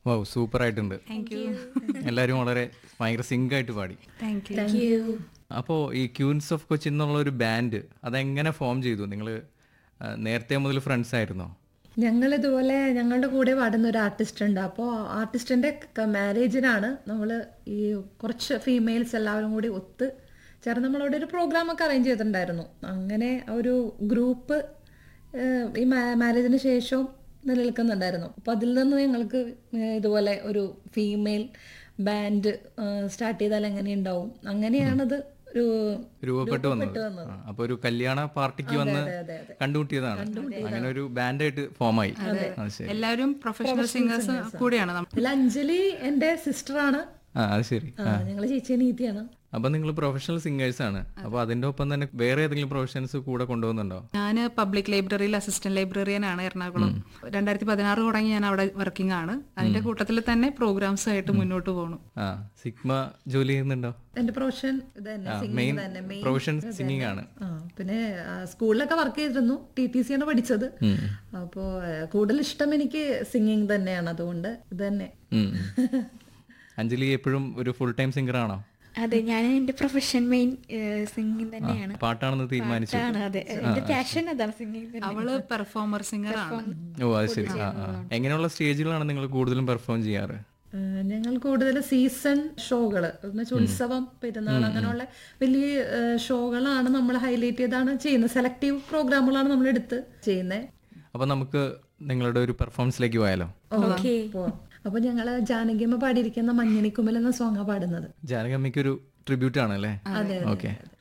Wow super ആയിട്ടുണ്ട് thank you എല്ലാവരും വളരെ ഭയങ്കര സിങ്ക് ആയിട്ട് പാടി താങ്ക് യു താങ്ക് യു അപ്പോൾ ഈ ക്യൂൻസ് ഓഫ് കൊച്ചിൻ എന്നുള്ള ഒരു ബാൻഡ് അതെങ്ങനെ ഫോം ചെയ്തു നിങ്ങൾ നേരത്തെ മുതൽ ഫ്രണ്ട്സ് ആയിരുന്നോ ഞങ്ങൾ ഇതുപോലെ ഞങ്ങളുടെ കൂടെ പാടുന്ന ഒരു ആർട്ടിസ്റ്റ് ഉണ്ട് അപ്പോൾ ആർട്ടിസ്റ്റിന്റെ മാരേജിനാണ് നമ്മൾ ഈ കുറച്ച് ഫീമെയിൽസ് എല്ലാവരും കൂടി ഒത്ത് ചേർന്ന് നമ്മളവിടെ ഒരു പ്രോഗ്രാം ഒക്കെ അറേഞ്ച് ചെയ്തിട്ടുണ്ടായിരുന്നു അങ്ങനെ ഒരു ഗ്രൂപ്പ് ഈ മാരേജിന് ശേഷവും നിലനിൽക്കുന്നുണ്ടായിരുന്നു അപ്പോൾ അതിൽ നിന്ന് ഞങ്ങൾക്ക് ഇതുപോലെ ഒരു ഫീമെയിൽ ബാൻഡ് സ്റ്റാർട്ട് ചെയ്താൽ എങ്ങനെ ഉണ്ടാവും അങ്ങനെയാണത് ഒരു രൂപപ്പെട്ടു വന്നത് ആ, അപ്പൊ ഒരു കല്യാണ പാർട്ടിക്ക് വന്ന് കണ്ടുമുട്ടിയതാണ് അങ്ങനെ ഒരു ബാൻഡായിട്ട് ഫോം ആയി ആ, ശരി എല്ലാവരും പ്രൊഫഷണൽ സിംഗേഴ്സ് കൂടിയാണ് നമ്മൾ ഇതിൽ അഞ്ജലി എൻ്റെ സിസ്റ്ററാണ് ആ അത് ശരി ഞങ്ങൾ ചേച്ചി നീതിയാണ് അപ്പൊ നിങ്ങൾ പ്രൊഫഷണൽ സിംഗേഴ്സ് ആണ് അപ്പൊ അതിന്റെ ഒപ്പം തന്നെ വേറെ ഏതെങ്കിലും പ്രൊഫഷൻസ് കൂടെ കൊണ്ടുപോകുന്നുണ്ടോ ഞാൻ പബ്ലിക് ലൈബ്രറിയിൽ അസിസ്റ്റന്റ് ലൈബ്രറിയൻ ആണ് എറണാകുളം രണ്ടായിരത്തി പതിനാറ് തുടങ്ങി ഞാൻ അവിടെ വർക്കിംഗ് ആണ് അതിന്റെ കൂട്ടത്തിൽ തന്നെ പ്രോഗ്രാംസ് ആയിട്ട് മുന്നോട്ട് പോകണം ആ സിഗ്മ ജോലി ചെയ്യുന്നുണ്ടോ എന്റെ പ്രൊഫഷൻ ഇത് തന്നെ മെയിൻ സിംഗിങ് തന്നെ മെയിൻ പ്രൊഫഷൻ സിംഗിങ് ആണ് ആ പിന്നെ ആ, സ്കൂളിലൊക്കെ വർക്ക് ചെയ്തിരുന്നു ടി ടി സി ആണ് പഠിച്ചത് അപ്പോൾ കൂടുതൽ ഇഷ്ടം എനിക്ക് സിംഗിങ് തന്നെയാണ് അതുകൊണ്ട് ഇത് തന്നെ ഉം. അഞ്ജലി എപ്പോഴും ഒരു ഫുൾ ടൈം സിംഗർ ആണോ അതെ ഞാൻ എന്റെ പ്രൊഫഷൻ മെയിൻ സിംഗിങ് തന്നെയാണ് പാട്ടാണെന്ന് തീരുമാനിച്ചു ആണ് അതെ എന്റെ പാഷൻ അതാണ് സിംഗിങ് തന്നെ അവള് പെർഫോമർ സിംഗർ ആണ് ഓ അത് ശരി ആ ആ എങ്ങനെയുള്ള സ്റ്റേജുകളാണ് നിങ്ങൾ കൂടുതലും പെർഫോം ചെയ്യാറ് ആ, ഞങ്ങൾ കൂടുതൽ സീസൺ ഷോകള് എന്നുവെച്ചാൽ ഉത്സവം പെരുന്നാൾ അങ്ങനെയുള്ള വലിയ ആ, ഷോകളാണ് നമ്മൾ ഹൈലൈറ്റ് ചെയ്താണ് ചെയ്യുന്നത് സെലക്റ്റീവ് പ്രോഗ്രാമുകളാണ് നമ്മൾ എടുത്ത് ചെയ്യുന്നത് അപ്പൊ നമുക്ക് നിങ്ങളുടെ ഒരു പെർഫോമൻസിലേക്ക് പോയാലോ ഓക്കെ അപ്പൊ ഞങ്ങള് ജാനകിയമ്മ പാടിയിരിക്കുന്ന മഞ്ഞണിക്കുമ്മൽ എന്ന സോങ്ങാ പാടുന്നത് ജാനകമ്മയ്ക്ക് ഒരു ട്രിബ്യൂട്ട് ആണ് അല്ലേ അതെ ഓക്കെ